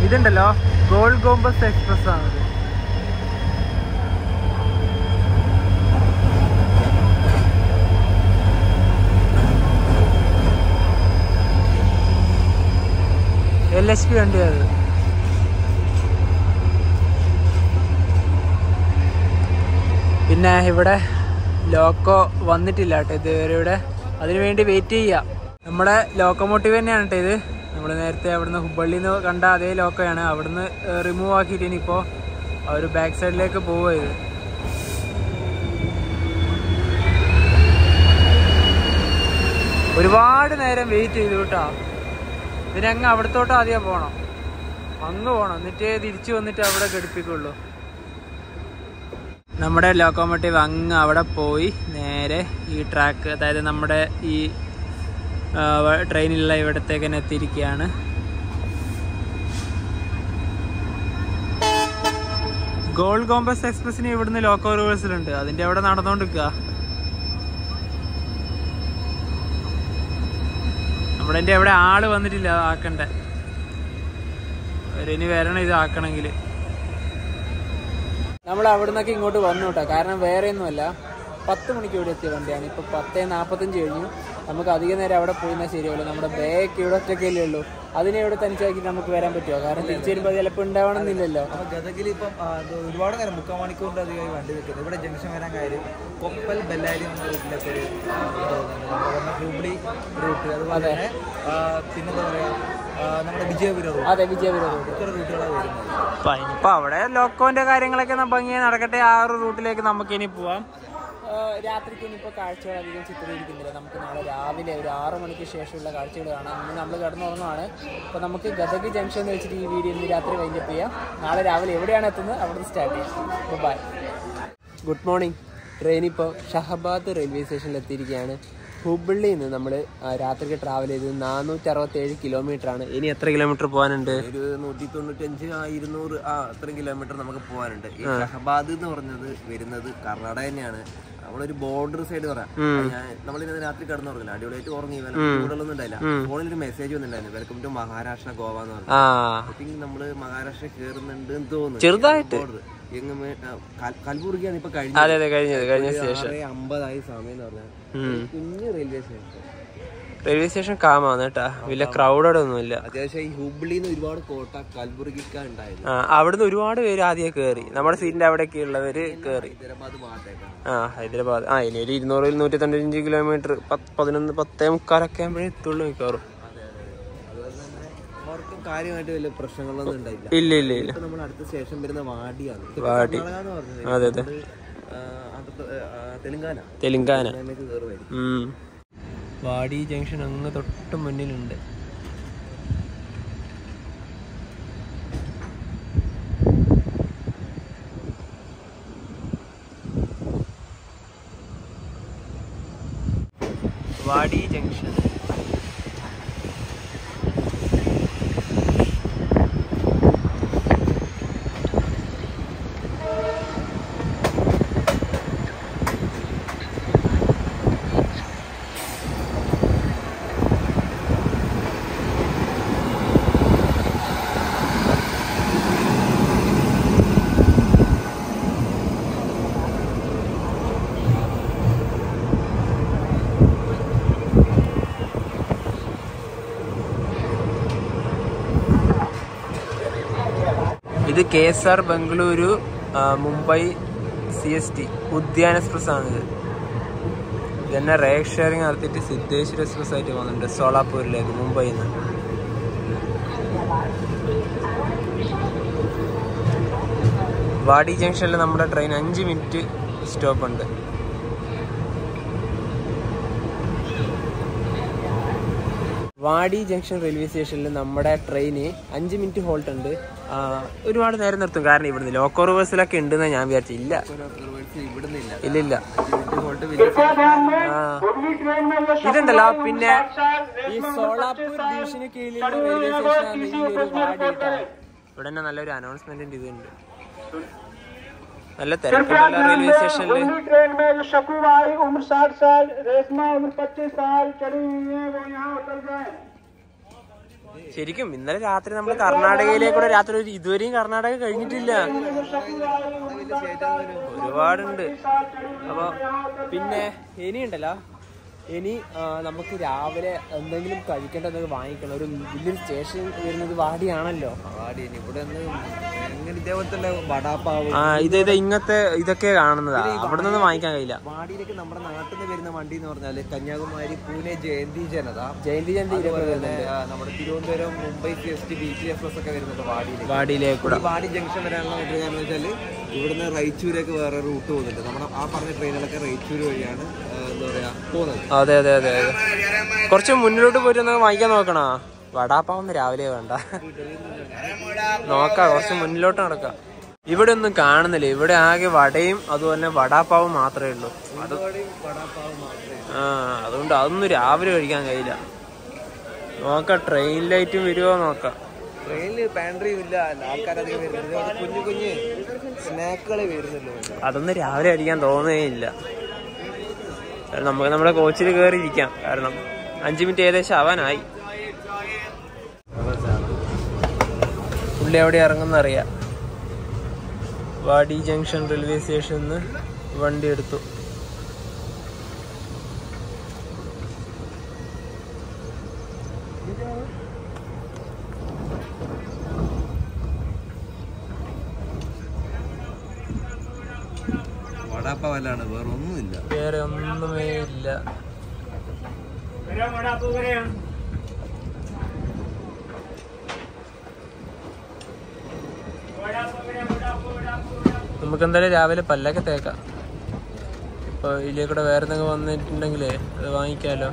ഇതുണ്ടല്ലോ ഗോൾഡ് ഗോംബസ് എക്സ്പ്രസ് ആണിത് എൽ എച്ച് പി വണ്ടി അത് പിന്നെ ഇവിടെ ലോക്കോ വന്നിട്ടില്ല കേട്ടോ ഇതുവരെ ഇവിടെ അതിനു വേണ്ടി വെയിറ്റ് ചെയ്യാം നമ്മുടെ ലോക്കോമോട്ടീവ് തന്നെയാണ് കേട്ടോ ഇത് നമ്മൾ നേരത്തെ അവിടുന്ന് ഹുബള്ളിയിൽ നിന്ന് കണ്ട അതേ ലോക്കോയാണ് അവിടുന്ന് റിമൂവ് ആക്കിയിട്ട് ഇനിയിപ്പോൾ ആ ഒരു ബാക്ക് സൈഡിലേക്ക് പോവുക ഇത് ഒരുപാട് നേരം വെയിറ്റ് ചെയ്തു കേട്ടോ ഇതിനങ്ങ് അവിടത്തോട്ട് ആദ്യം പോകണം അങ്ങ് പോകണം എന്നിട്ട് തിരിച്ചു വന്നിട്ട് അവിടെ ഘടിപ്പിക്കുള്ളൂ നമ്മുടെ ലോക്കോമോട്ടീവ് അങ്ങ് അവിടെ പോയി നേരെ ഈ ട്രാക്ക് അതായത് നമ്മുടെ ഈ ആ, വ- ട്രെയിനിലുള്ള ഇവിടത്തേക്ക് തന്നെ എത്തിയിരിക്കുകയാണ് ഗോൾഡ് കോമ്പസ് എക്സ്പ്രസിന് ഇവിടുന്ന് ലോക്കോ റിവേഴ്സലുണ്ട് അതിന്റെ അവിടെ നടന്നുകൊണ്ടിരിക്കുക നമ്മുടെ എൻ്റെ അവിടെ ആള് വന്നിട്ടില്ല അത് ആക്കണ്ടേ അവരിനി വരണം ഇത് ആക്കണമെങ്കിൽ നമ്മൾ അവിടെ നിന്നൊക്കെ ഇങ്ങോട്ട് വന്നു കേട്ടോ കാരണം വേറെ ഒന്നുമല്ല പത്ത് മണിക്ക് ഇവിടെ എത്തിയ വണ്ടിയാണ് ഇപ്പൊ പത്ത് നാൽപ്പത്തഞ്ച് കഴിഞ്ഞു നമുക്ക് അധിക നേരം അവിടെ പോയിരുന്നാൽ ശരിയാവില്ല നമ്മുടെ ബാഗ് ഇവിടെ ഒറ്റയ്ക്കല്ലേ ഉള്ളൂ അതിനെ ഇവിടെ തനിച്ചാക്കി നമുക്ക് വരാൻ പറ്റുമോ കാരണം തിരിച്ചു വരുമ്പോൾ ചിലപ്പോൾ ഉണ്ടാവണമെന്നില്ലല്ലോ അപ്പൊ ഗതകിൽ ഇപ്പം ആ, ഇത് ഒരുപാട് നേരം മുക്കാൽ മണിക്കൂറിന്റെ അധികമായി വണ്ടി നിൽക്കുന്നത് ഇവിടെ ജംഗ്ഷൻ വരാൻ കാര്യം കൊപ്പൽ ബെല്ലാരി എന്ന റൂട്ടിലൊക്കെ ഒരു ആ, ഇത് വരുന്നുണ്ട്. നമ്മുടെ വന്ന ഹൂബ്ലി റൂട്ട് അതുപോലെ തന്നെ ആ, പിന്നെന്താ പറയാ ആ, നമ്മുടെ വിജയപുരം റൂട്ട് അതെ വിജയപുരം ഇത്ര റൂട്ടുകളാണ് വരുന്നത് അപ്പൊ ഇനിയിപ്പോ അവിടെ ലോക്കോന്റെ കാര്യങ്ങളൊക്കെ ന- ഭംഗിയായി നടക്കട്ടെ ആ ഒരു റൂട്ടിലേക്ക് നമുക്ക് ഇനി പോവാം രാത്രിക്ക് ഇനിയിപ്പോൾ കാഴ്ചകൾ അധികം ചിത്രീകരിക്കുന്നില്ല നമുക്ക് നാളെ രാവിലെ ഒരു ആറ് മണിക്ക് ശേഷമുള്ള കാഴ്ചകൾ കാണാം ഇന്ന് നമ്മൾ കിടന്നുറങ്ങുവാണ് അപ്പോൾ നമുക്ക് ഗദഗ് ജംഗ്ഷൻ എന്ന് വെച്ചിട്ട് ഈ വീഡിയോ ഇന്ന് രാത്രി വൈൻഡപ്പ് ചെയ്യാം നാളെ രാവിലെ എവിടെയാണ് എത്തുന്നത് അവിടെ സ്റ്റാർട്ട് ചെയ്യാം ബൈ ഗുഡ് മോർണിംഗ് ട്രെയിൻ ഇപ്പോൾ ഷഹബാദ് റെയിൽവേ സ്റ്റേഷനിൽ എത്തിയിരിക്കുകയാണ് ഹുബള്ളിയിൽ നിന്ന് നമ്മൾ രാത്രിക്ക് ട്രാവൽ ചെയ്ത് നാനൂറ്റി അറുപത്തേഴ് കിലോമീറ്റർ ആണ് ഇനി എത്ര കിലോമീറ്റർ പോകാനുണ്ട് ഒരു നൂറ്റി തൊണ്ണൂറ്റഞ്ച് ആ ഇരുന്നൂറ് ആ അത്രയും കിലോമീറ്റർ നമുക്ക് പോകാനുണ്ട് ഈ ഷഹബാദ് എന്ന് പറഞ്ഞത് വരുന്നത് കർണാടക തന്നെയാണ് നമ്മളൊരു ബോർഡർ സൈഡ് പറയാം ഞാൻ നമ്മളിന്ന് രാത്രി കിടന്നുറങ്ങില്ല അടിപൊളിയായിട്ട് ഉറങ്ങി കൂടുതലൊന്നും ഉണ്ടായില്ല ഫോണിൽ ഒരു മെസ്സേജ് വന്നിട്ടുണ്ടായിരുന്നു വെൽക്കം ടു മഹാരാഷ്ട്ര ഗോവ എന്ന് പറഞ്ഞു ആ ഐ തിങ്ക് നമ്മള് മഹാരാഷ്ട്ര കേറുന്നുണ്ട് എന്ന് തോന്നുന്നു ചെറുതായിട്ട്. ബോർഡർ എങ്ങ് കൽബുർഗിയാണ് ഇപ്പൊ കഴിഞ്ഞ അതെ അതെ കഴിഞ്ഞത് കഴിഞ്ഞ സ്റ്റേഷൻ അമ്പതായി സമയം എന്ന് പറഞ്ഞാൽ കുഞ്ഞ് റെയിൽവേ സ്റ്റേഷൻ റെയിൽവേ സ്റ്റേഷൻ കാമാണ് കേട്ടാ വലിയ ക്രൗഡഡ് ഒന്നുമില്ല അത്യാവശ്യം ഈ ഹുബ്ലിന്ന് ഒരുപാട് കോട്ട കൽബുർഗിക്ക ഉണ്ടായിരുന്നു ആ അവിടുന്ന് ഒരുപാട് പേര് ആദ്യം കയറി നമ്മുടെ സീറ്റിന്റെ അവിടെയൊക്കെ ഉള്ളവര് കയറി ഹൈദരാബാദ് ഭാഗത്തേക്കാണ് ആ ഹൈദരാബാദ് ആ ഇനി ഒരു ഇരുന്നൂറ് നൂറ്റി തൊണ്ണൂറ്റഞ്ച് കിലോമീറ്റർ പതിനൊന്ന് പത്തേ മുക്കാലൊക്കെ ആകുമ്പോഴേ എത്തുള്ളൂ മിക്കവാറും അതുപോലെ തന്നെ അവർക്കും കാര്യമായിട്ട് വലിയ പ്രശ്നങ്ങളൊന്നും ഉണ്ടായില്ല ഇല്ല ഇല്ല ഇല്ല ഇപ്പൊ നമ്മൾ അടുത്ത സ്റ്റേഷൻ വരുന്ന വാടിയാണ് ഇത് വാടി. കർണാടക എന്ന് പറഞ്ഞത് അതെ അതെ ഇത്, ആ, ആന്ധ്ര- ആ, തെലുങ്കാന തെലുങ്കാന അതിലേക്ക് കയറുമായിരിക്കും ഉം. വാടി ജംഗ്ഷൻ അങ്ങ് തൊട്ട് മുന്നിലുണ്ട് വാടി ജംഗ്ഷൻ ഇത് കെ എസ് ആർ ബംഗളൂരു ആ, Mumbai C S T Udyan express ആണിത് ഇതന്നെ റേക്ക് ഷെയറിംഗ് നടത്തിയിട്ട് സിദ്ധേശ്വര എക്സ്പ്രസ് ആയിട്ട് പോകുന്നുണ്ട് സോളാപൂരിലേക്ക് മുംബൈയിൽ നിന്ന് വാടി ജംഗ്ഷനിൽ നമ്മുടെ ട്രെയിൻ അഞ്ച് മിനിറ്റ് സ്റ്റോപ്പ് ഉണ്ട് വാടി ജംഗ്ഷൻ റെയിൽവേ സ്റ്റേഷനിൽ നമ്മുടെ ട്രെയിന് അഞ്ച് മിനിറ്റ് ഹോൾട്ട് ഉണ്ട് ആ, ഒരുപാട് നേരം നിർത്തും കാരണം ഇവിടുന്ന് ലോക്കോ റിവേഴ്സിലൊക്കെ ഉണ്ടെന്ന് ഞാൻ വിചാരിച്ചു ഇല്ല ഇവിടുന്ന് ഇല്ല ഇല്ല ഇല്ല ഹോൾട്ട് വലിയ ആ. ഇതുണ്ടല്ലോ പിന്നെ ഈ സോളാപൂർ ഡിവിഷന് കീഴിലുള്ള റെയിൽവേ സ്റ്റേഷനാണ് ഈ ഒരു വാടി കേട്ടോ. ഇവിടെ തന്നെ നല്ലൊരു അനൗൺസ്മെന്റ് ഇതുണ്ട് നല്ല തിരക്കുള്ള റെയിൽവേ സ്റ്റേഷനിൽ ट्रेन में जो शकूबा आई उम्र साठ साल रेशमा उम्र पच्चीस साल चढ़ी हुई है वो यहाँ उतर गए ശരിക്കും ഇന്നലെ രാത്രി നമ്മൾ കർണാടകയിലേക്കൂടെ രാത്രി ഒരു ഇതുവരെയും കർണാടക കഴിഞ്ഞിട്ടില്ല ഒരുപാടുണ്ട് അപ്പൊ പിന്നെ ഇനിയുണ്ടല്ലോ ഇനി ആ, നമുക്ക് രാവിലെ എന്തെങ്കിലും കഴിക്കേണ്ടത് വാങ്ങിക്കണം ഒരു വലിയൊരു സ്റ്റേഷൻ വരുന്നത് വാടിയാണല്ലോ ആടി ഇവിടെ നിന്ന് എങ്ങനെ ഇതേപോലത്തെ വടാപ്പാവ് ആ ഇത് ഇത് ഇങ്ങനത്തെ ഇതൊക്കെ കാണുന്നതാ അവിടെ നിന്ന് വാങ്ങിക്കാൻ കഴിയില്ല വാടിയിലേക്ക് നമ്മുടെ നാട്ടിൽ നിന്ന് വരുന്ന വണ്ടി എന്ന് പറഞ്ഞാല് കന്യാകുമാരി പൂനെ ജയന്തി ജനത ജയന്തി ജയന്തി അതുപോലെ തന്നെ ആ, നമ്മുടെ Thiruvananthapuram Mumbai C S T B T express ഒക്കെ വരുന്നുണ്ട് വാടിയിലേക്ക് വാടിയിലേക്കൂടെ ഈ വാടി ജംഗ്ഷൻ വരാനുള്ള മറ്റൊരു കാരണം വെച്ചാല് ഇവിടുന്ന് റൈച്ചൂരേക്ക് വേറെ റൂട്ട് പോകുന്നുണ്ട് നമ്മുടെ ആ പറഞ്ഞ ട്രെയിനുകളൊക്കെ റൈച്ചൂര് വഴിയാണ് ആ, എന്താ പറയാ പോകുന്നത് അതെ അതെ അതെ അതെ കുറച്ച് മുന്നിലോട്ട് പോയിട്ട് ഒന്ന് വാങ്ങിക്കാൻ നോക്കണോ വടാപ്പാവുന്ന രാവിലെ വേണ്ട നോക്കാം കുറച്ച് മുന്നിലോട്ട് നടക്കാം ഇവിടെ ഒന്നും കാണുന്നില്ല ഇവിടെ ആകെ വടയും അതുപോലെ തന്നെ വടാപ്പാവും മാത്രമേ ഉള്ളൂ അത് ആ അതുകൊണ്ട് അതൊന്നും രാവിലെ കഴിക്കാൻ കഴിയില്ല നോക്കാം ട്രെയിൻ ലൈറ്റും വരുമോ നോക്കാം ട്രെയിനിൽ പാൻട്രിയും ഇല്ല ആൾക്കാരധികം വരുന്നുണ്ട് ഇതുപോലെ കുഞ്ഞു കുഞ്ഞ് സ്നാക്കുകൾ വരുന്നുള്ളൂ അതൊന്നും രാവിലെ കഴിക്കാൻ തോന്നുകയില്ല കാരണം നമുക്ക് നമ്മുടെ കോച്ചിൽ കയറി ഇരിക്കാം കാരണം അഞ്ചു മിനിറ്റ് ഏകദേശം ആവാനായി പുള്ളി എവിടെ ഇറങ്ങുന്ന അറിയാം വാടി ജംഗ്ഷൻ റെയിൽവേ സ്റ്റേഷനിൽ നിന്ന് വണ്ടി എടുത്തു വടാപ്പാവല്ലാണ് വേറെ ഒന്നുമില്ല വേറെ ഒന്നുമേ ഇല്ല നമുക്ക് എന്തായാലും രാവിലെ പല്ലൊക്കെ തേക്കാം ഇപ്പൊ ഇതിലേക്കൂടെ വേറെ എന്തെങ്കിലും വന്നിട്ടുണ്ടെങ്കിലേ അത് വാങ്ങിക്കാലോ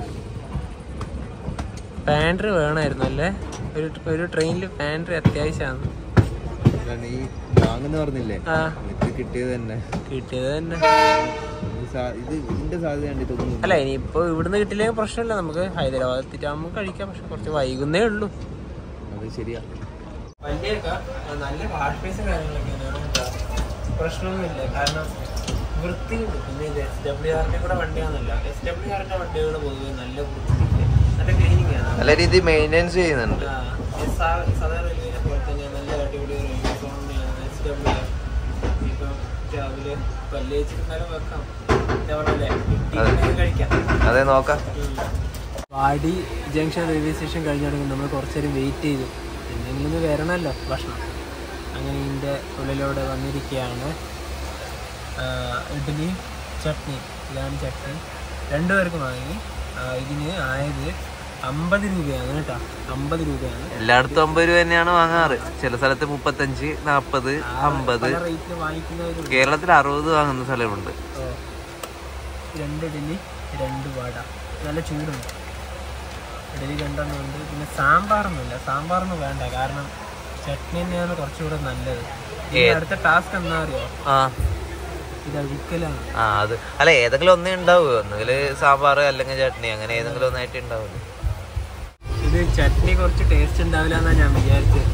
പാൻട്രി വേണമായിരുന്നു അല്ലേ ഒരു ഒരു ട്രെയിനിൽ പാൻട്രി അത്യാവശ്യമാണ് അതാണ് ഈ വാങ്ങുന്ന പറഞ്ഞില്ലേ ആ ഇത് കിട്ടിയത് തന്നെ കിട്ടിയത് തന്നെ ഇത് സാ- ഇത് ഇതിന്റെ സാധ്യതയാണ് ഇതൊന്നും അല്ല ഇനിയിപ്പോ ഇവിടുന്ന് കിട്ടില്ലെങ്കിൽ പ്രശ്നമില്ല നമുക്ക് ഹൈദരാബാദ് എത്തിയിട്ടാകുമ്പോൾ കഴിക്കാം പക്ഷെ കുറച്ച് വൈകുന്നേ ഉള്ളൂ അത് ശരിയാ വണ്ടിയൊക്കെ നല്ല വാഷ് ബേസും കാര്യങ്ങളൊക്കെയാണ് കേട്ടോ. പ്രശ്നമൊന്നുമില്ല കാരണം വൃത്തിയുണ്ട് പിന്നെ ഇത് എസ് ഡബ്ല്യു ആറിന്റെ കൂടെ വണ്ടിയാണല്ല എസ് ഡബ്ല്യു ആറിന്റെ വണ്ടികൾ പൊതുവെ നല്ല വൃത്തിയുണ്ട് നല്ല ക്ലീനിങ് ആണ് നല്ല രീതിയിൽ മെയിൻ്റെനൻസ് ചെയ്യുന്നുണ്ട് ആ, ഈ സാ- സാധാ റെയിൽവേനെ പോലെ തന്നെ നല്ല അടിപൊളി റെയിൽവേ സോൺ തന്നെയാണ് എസ് ഡബ്ല്യു ആർ ഇപ്പം രാവിലെ പല്ലേച്ചിരുന്നാലും വെക്കാം ഇതേപോലെ ഇഡ്ഡലി കഴിക്കാം അതെ നോക്കാം വാടി ജംഗ്ഷൻ റെയിൽവേ സ്റ്റേഷൻ കഴിഞ്ഞിടങ്ങി നമ്മൾ കുറച്ചേരം വെയിറ്റ് ചെയ്തു എന്തെങ്കിലും ഒന്ന് വരണമല്ലോ ഭക്ഷണം അങ്ങനെ ഇതിൻ്റെ ഉള്ളിലൂടെ വന്നിരിക്കുകയാണ് ആ, ഇഡ്ഡലി ചട്നി ഇതാണ് ചട്നി രണ്ടുപേർക്കും വാങ്ങി ആ, ഇതിന് ആയത് അമ്പത് രൂപയാണ് കേട്ടോ അമ്പത് രൂപയാണ് എല്ലായിടത്തും അമ്പത് രൂപ തന്നെയാണ് വാങ്ങാറ് ചില സ്ഥലത്ത് മുപ്പത്തഞ്ച് നാപ്പത് അമ്പത് പല റേറ്റിൽ വാങ്ങിക്കുന്നവരുണ്ട് കേരളത്തിൽ അറുപത് വാങ്ങുന്ന സ്ഥലമുണ്ട് ഓ. രണ്ട് ഇഡലി രണ്ട് വട നല്ല ചൂടുണ്ട് ഇഡലി രണ്ടെണ്ണം ഉണ്ട് പിന്നെ സാമ്പാറൊന്നുമില്ല സാമ്പാറൊന്നും വേണ്ട കാരണം ചട്നി തന്നെയാണ് കുറച്ചുകൂടെ നല്ലത് ഈ അടുത്ത ടാസ്ക് എന്താ അറിയോ ആ ഇത് അഴിക്കലാണ് ആ അത് അല്ല ഏതെങ്കിലും ഒന്നേ ഉണ്ടാവുക ഒന്നുകിൽ സാമ്പാർ അല്ലെങ്കിൽ ചട്നി അങ്ങനെ ഏതെങ്കിലും ഒന്നായിട്ട് ഉണ്ടാവുള്ളൂ ഇത് ചട്നി കുറച്ച് ടേസ്റ്റ് ഉണ്ടാവില്ല എന്നാണ് ഞാൻ വിചാരിച്ചത്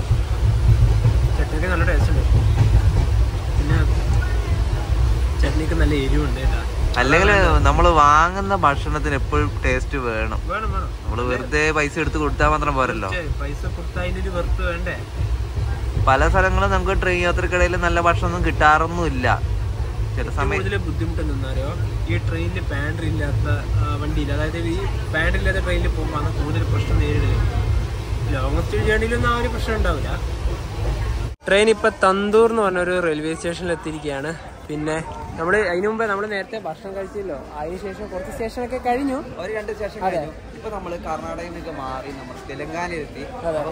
ചട്നിക്ക് നല്ല ടേസ്റ്റ് ഉണ്ട് പിന്നെ ചട്നിക്ക് നല്ല എരിവുണ്ട് കേട്ടോ അല്ലെങ്കിൽ നമ്മൾ വാങ്ങുന്ന ഭക്ഷണത്തിന് എപ്പോഴും ടേസ്റ്റ് വേണം വേണം വേണം നമ്മൾ വെറുതെ പൈസ എടുത്ത് കൊടുത്താൽ മാത്രം പോരല്ലോ ഛെ, പൈസ കൊടുത്താൽ അതിൻ്റെ ഒരു വെറുത്ത് വേണ്ടേ പല സ്ഥലങ്ങളും നമുക്ക് ട്രെയിൻ യാത്രക്കിടയിൽ നല്ല ഭക്ഷണമൊന്നും കിട്ടാറൊന്നുമില്ല ചില സമയം കൂടുതൽ ബുദ്ധിമുട്ട് നിന്നറിയോ ഈ ട്രെയിനിൽ പാൻഡർ ഇല്ലാത്ത ആ, വണ്ടിയില്ല അതായത് ഈ പാൻഡർ ഇല്ലാത്ത ട്രെയിനിൽ പോകുമ്പോൾ ആണ് കൂടുതൽ പ്രശ്നം നേരിടുക ലോങ്ങസ്റ്റ് ജേണിയിലൊന്നും ആ ഒരു പ്രശ്നം ഉണ്ടാവില്ല ട്രെയിൻ ഇപ്പൊ തന്തൂർ എന്ന് പറഞ്ഞ ഒരു റെയിൽവേ സ്റ്റേഷനിൽ എത്തിയിരിക്കുകയാണ് പിന്നെ നമ്മൾ അതിനു മുമ്പേ നമ്മൾ നേരത്തെ ഭക്ഷണം കഴിച്ചല്ലോ അതിന് ശേഷം കുറച്ച് സ്റ്റേഷനൊക്കെ കഴിഞ്ഞു ഒരു രണ്ട് സ്റ്റേഷൻ കഴിഞ്ഞു ഇപ്പൊ നമ്മള് കർണാടകയിൽ നിന്നൊക്കെ മാറി നമ്മൾ തെലങ്കാനയിലെത്തി അതെ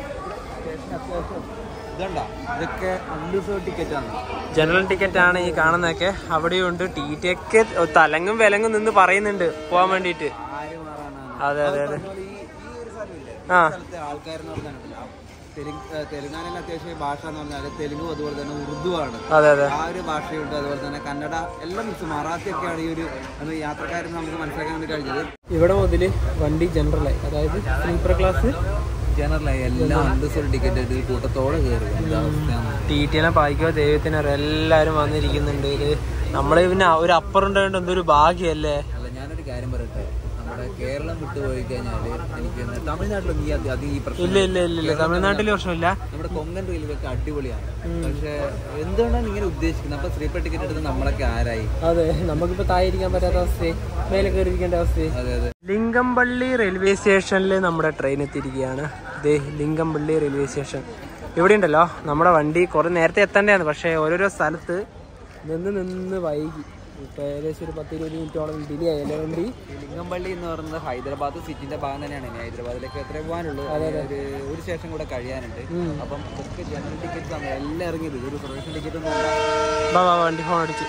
ഇതണ്ട ഇതൊക്കെ അൺറിസർവ് ടിക്കറ്റ് ആണ് ജനറൽ ടിക്കറ്റ് ആണ് ഈ കാണുന്നതൊക്കെ അവിടെയുണ്ട് ടി ടി ഒക്കെ തലങ്ങും വിലങ്ങും നിന്ന് പറയുന്നുണ്ട് പോകാൻ വേണ്ടിയിട്ട് ആര് മാറാനാണ് അതെ അതെ അതെ അതുപോലെ ഈ ഈ ഒരു സ്ഥലമില്ലേ ആ സ്ഥലത്തെ ആൾക്കാരെന്ന് പറഞ്ഞാൽ തെലുങ്ക് തെലുങ്കാനയിൽ അത്യാവശ്യം ഭാഷ എന്ന് പറഞ്ഞാൽ തെലുങ്കും അതുപോലെ തന്നെ ഉറുദു ആണ് അതെ അതെ ആ ഒരു ഭാഷയുണ്ട് അതുപോലെ തന്നെ കന്നഡ എല്ലാം മിക്സ് മറാത്തി ഒക്കെയാണ് ഈ ഒരു നമ്മൾ യാത്രക്കാരെന്ന് നമുക്ക് മനസ്സിലാക്കാൻ വേണ്ടി കഴിഞ്ഞത് ഇവിടെ മുതൽ വണ്ടി ജനറലായി അതായത് സ്ലീപ്പർ ക്ലാസ് ജനറലായി എല്ലാം അൺറിസർവ് ടിക്കറ്റ് ആയിട്ട് കൂട്ടത്തോടെ കയറി അവസ്ഥയാണ് ടി ടി എല്ലാം പായിക്കോ ദൈവത്തിനറിയാം എല്ലാവരും വന്നിരിക്കുന്നുണ്ട് ഇത് നമ്മള് പിന്നെ ഒരു അപ്പുറം ഉണ്ടായിട്ട് എന്തൊരു ഭാഗ്യല്ലേ അല്ല ഞാനൊരു കാര്യം പറയട്ടെ നമ്മുടെ കേരളം വിട്ടു പോയി കഴിഞ്ഞാല് എനിക്ക് തോന്നുന്നു തമിഴ്നാട്ടിലൊന്നും ഈ അധി- അധികം ഈ പ്രശ്നം ഇല്ല ഇല്ല ഇല്ല ഇല്ല തമിഴ്നാട്ടിൽ പ്രശ്നമില്ല നമ്മുടെ കൊങ്കൺ റെയിൽവേ ഒക്കെ അടിപൊളിയാണ് പക്ഷെ എന്തുകൊണ്ടാണ് ഇങ്ങനെ ഉദ്ദേശിക്കുന്നത് അപ്പൊ സ്ലീപ്പർ ടിക്കറ്റ് എടുത്ത് നമ്മളൊക്കെ ആരായി അതെ നമുക്കിപ്പോ തായിരിക്കാൻ പറ്റാത്ത അവസ്ഥയെ മേലെ കയറിയിരിക്കേണ്ട അവസ്ഥയെ അതെ അതെ ലിങ്കംപള്ളി റെയിൽവേ സ്റ്റേഷനിൽ നമ്മുടെ ട്രെയിൻ എത്തിയിരിക്കുകയാണ് ദേ ലിങ്കംപള്ളി റെയിൽവേ സ്റ്റേഷൻ ഇവിടെ ഉണ്ടല്ലോ നമ്മുടെ വണ്ടി കുറെ നേരത്തെ എത്തേണ്ടതാണ് പക്ഷേ ഓരോരോ സ്ഥലത്ത് നിന്ന് നിന്ന് വൈകി ഇപ്പൊ ഏകദേശം ഒരു പത്ത് ഇരുപത് മിനിറ്റോളം ഡിലേ ആയല്ലേ വണ്ടി ഈ ലിംഗംപള്ളി എന്ന് പറയുന്നത് ഹൈദരാബാദ് സിറ്റിന്റെ ഭാഗം തന്നെയാണ് ഇനി ഹൈദരാബാദിലേക്ക് എത്ര പോകാനുള്ളൂ ഒരു ഒരു സ്റ്റേഷൻ കൂടെ കഴിയാനുണ്ട് അപ്പം ഇതൊക്കെ ജനറൽ ടിക്കറ്റ് ആണ് എല്ലാം ഇറങ്ങിയത് ഒരു പ്രൊഫഷണൽ ടിക്കറ്റ് ഒന്നും അല്ല വാ വാ വണ്ടി ഫോൺ അടിച്ച്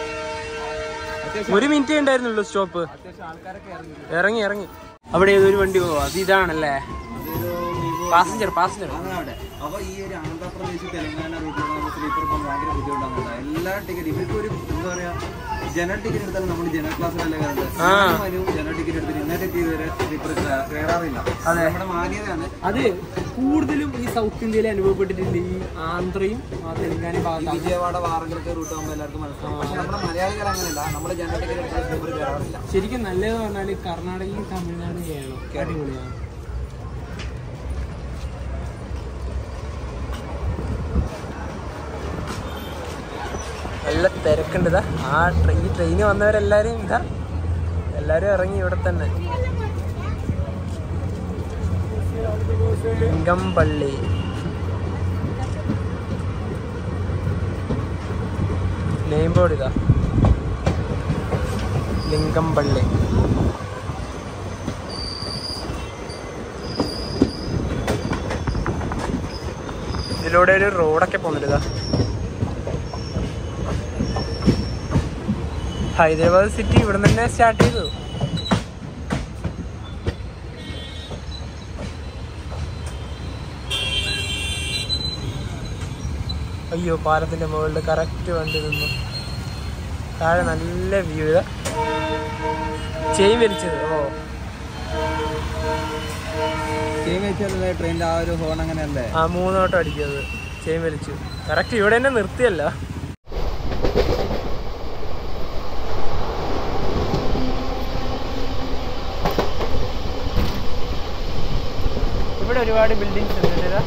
ഒരു മിനിറ്റേ ഉണ്ടായിരുന്നുള്ളൂ സ്റ്റോപ്പ് അത്യാവശ്യം ആൾക്കാരൊക്കെ ഇറങ്ങി ഇറങ്ങി ഇറങ്ങി അവിടെ ഏതൊരു വണ്ടി പോവാ അത് ഇതാണല്ലേ പാസഞ്ചർ പാസഞ്ചർ അങ്ങനെ അവിടെ അപ്പൊ ഈ ഒരു ആന്ധ്രാപ്രദേശ് തെലങ്കാന റൂട്ടിൽ നമുക്ക് സ്ലീപ്പർ പോകാൻ ഭയങ്കര ബുദ്ധിമുട്ടാണ് എല്ലാ ടിക്കറ്റ് ഇവർക്ക് ഒരു എന്താ പറയാ ജനറൽ ടിക്കറ്റ് എടുത്താൽ നമ്മൾ ജനറൽ ക്ലാസ്സിലല്ലേ കയറുന്നത് ജനറൽ ടിക്കറ്റ് എടുത്തിട്ട് ഇന്നത്തെ ഇതുവരെ സ്ലീപ്പർ കയറാറില്ല നമ്മുടെ മാന്യതയാണ് അത് കൂടുതലും ഈ സൗത്ത് ഇന്ത്യയിൽ അനുഭവപ്പെട്ടിട്ടുണ്ട് ഈ ആന്ധ്രയും ആ തെലങ്കാനയും ഭാഗത്താണ് വിജയവാഡ വാറങ്കലൊക്കെ റൂട്ട് ആകുമ്പോൾ എല്ലാവർക്കും മനസ്സിലാവും പക്ഷെ നമ്മുടെ മലയാളികൾ അങ്ങനെയല്ല നമ്മുടെ ജനറൽ ടിക്കറ്റ് എടുത്താൽ സ്ലീപ്പർ കയറാറില്ല ശരിക്കും നല്ലത് പറഞ്ഞാൽ കർണാടകയും തമിഴ്നാടും കേരളം അടിപൊളിയാണ് നല്ല തിരക്കുണ്ട് ഇതാ ആ ട്രെ- ഈ ട്രെയിന് വന്നവരെല്ലാരും ഇതാ എല്ലാരും ഇറങ്ങി ഇവിടെ തന്നെ ലിംഗംപള്ളി നെയിം ബോർഡ് ഇതാ ലിംഗംപള്ളി ഇതിലൂടെ ഒരു റോഡൊക്കെ പോകുന്നുണ്ട് ഇതാ ഹൈദരാബാദ് സിറ്റി ഇവിടെ തന്നെ സ്റ്റാർട്ട് ചെയ്തു അയ്യോ പാലത്തിന്റെ മുകളിൽ കറക്റ്റ് വണ്ടി നിന്നു താഴെ നല്ല വ്യൂ ഇതാ ചെയിൻ വലിച്ചത് ഓ ചെയിൻ വെച്ചാൽ ട്രെയിനിന്റെ ആ ഒരു ഹോൺ അങ്ങനെയല്ലേ ആ മൂന്നോട്ടം അടിക്കുന്നത് ചെയിൻ വലിച്ചു കറക്റ്റ് ഇവിടെ തന്നെ നിർത്തിയല്ല ഇവിടെ ഒരുപാട് ബിൽഡിങ്സ് ഉണ്ട് ഇതാ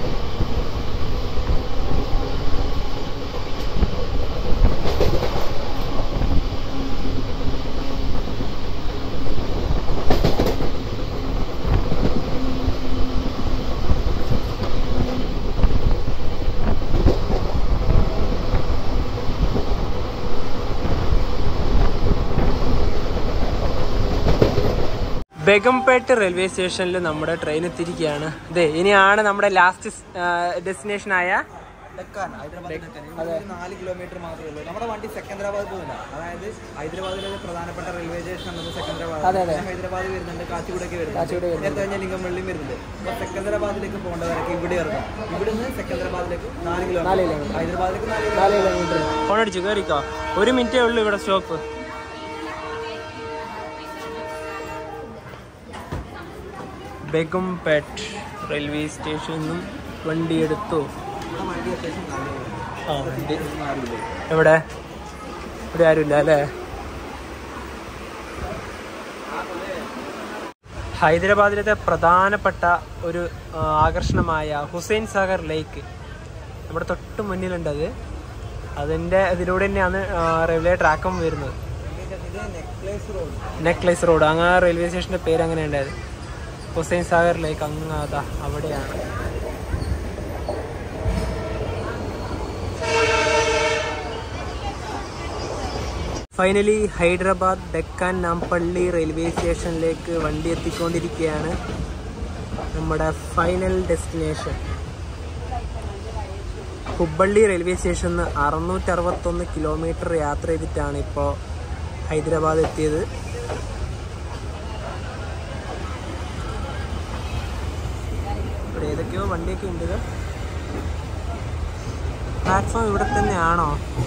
ബേഗംപേട്ട് റെയിൽവേ സ്റ്റേഷനിൽ നമ്മുടെ ട്രെയിൻ എത്തിയിരിക്കുകയാണ് ഇതേ ഇനിയാണ് നമ്മുടെ ലാസ്റ്റ് ഡെസ്റ്റിനേഷൻ ആയ ഡെക്കാൻ ഹൈദരാബാദ് ഡെക്കാൻ ഇവിടെ ഒരു നാല് കിലോമീറ്റർ മാത്രമേ ഉള്ളൂ നമ്മുടെ വണ്ടി സെക്കന്ദരാബാദ് പോകുന്നില്ല അതായത് ഹൈദരാബാദിലെ ഒരു പ്രധാനപ്പെട്ട റെയിൽവേ സ്റ്റേഷൻ ആണ് സെക്കന്ദരാബാദ് പിന്നെ ഹൈദരാബാദ് വരുന്നുണ്ട് കാച്ചിഗുഡൊക്കെ വരുന്നുണ്ട് നേരത്തെ കഴിഞ്ഞാൽ ലിംഗംപള്ളിയും വരുന്നുണ്ട് അപ്പൊ സെക്കന്ദരാബാദിലേക്ക് പോകേണ്ടവരൊക്കെ ഇവിടെ ഇറങ്ങും ഇവിടുന്ന് സെക്കന്ദരാബാദിലേക്ക് നാല് കിലോമീറ്റർ ഹൈദരാബാദിലേക്ക് നാല് കിലോമീറ്റർ ഫോൺ അടിച്ചു കയറിക്കോ ഒരു മിനിറ്റേ ഉള്ളൂ ഇവിടെ സ്റ്റോപ്പ് ബെഗംപേട്ട് റെയിൽവേ സ്റ്റേഷനിൽ നിന്നും വണ്ടി എടുത്തു വണ്ടി അത്യാവശ്യം കാലിയാണ്. ആ വണ്ടി ഒന്നും ആരുമില്ല. എവിടെ ഇവിടെ ആരുമില്ല അല്ലേ ഹൈദരാബാദിലത്തെ പ്രധാനപ്പെട്ട ഒരു ആ, ആകർഷണമായ ഹുസൈൻ സാഗർ ലേക്ക് നമ്മുടെ തൊട്ട് മുന്നിലുണ്ട് അത് അതിൻ്റെ ഇതിലൂടെ തന്നെയാണ് ആ, റെയിൽവേ ട്രാക്കും വരുന്നത് ഇത് നെക്ലേസ് റോഡ് നെക്ലേസ് റോഡ് അങ്ങ് ആ റെയിൽവേ സ്റ്റേഷൻ്റെ പേര് അങ്ങനെ ഉണ്ടായത് ഹുസൈൻ സാഗർ ലേക്ക് അങ്ങ് അതാ അവിടെയാണ് ഫൈനലി ഹൈദരാബാദ് ഡെക്കാൻ നാംപള്ളി റെയിൽവേ സ്റ്റേഷനിലേക്ക് വണ്ടി എത്തിക്കൊണ്ടിരിക്കുകയാണ് നമ്മുടെ ഫൈനൽ ഡെസ്റ്റിനേഷൻ ഹുബ്ബള്ളി റെയിൽവേ സ്റ്റേഷനിൽ നിന്ന് അറുന്നൂറ്ററുപത്തൊന്ന് കിലോമീറ്റർ യാത്ര ചെയ്തിട്ടാണ് ഇപ്പോൾ ഹൈദരാബാദ് എത്തിയത് ഇവിടെ ഏതൊക്കെയോ വണ്ടിയൊക്കെ ഉണ്ട് ഇത് പ്ലാറ്റ്ഫോം ഇവിടെ തന്നെയാണോ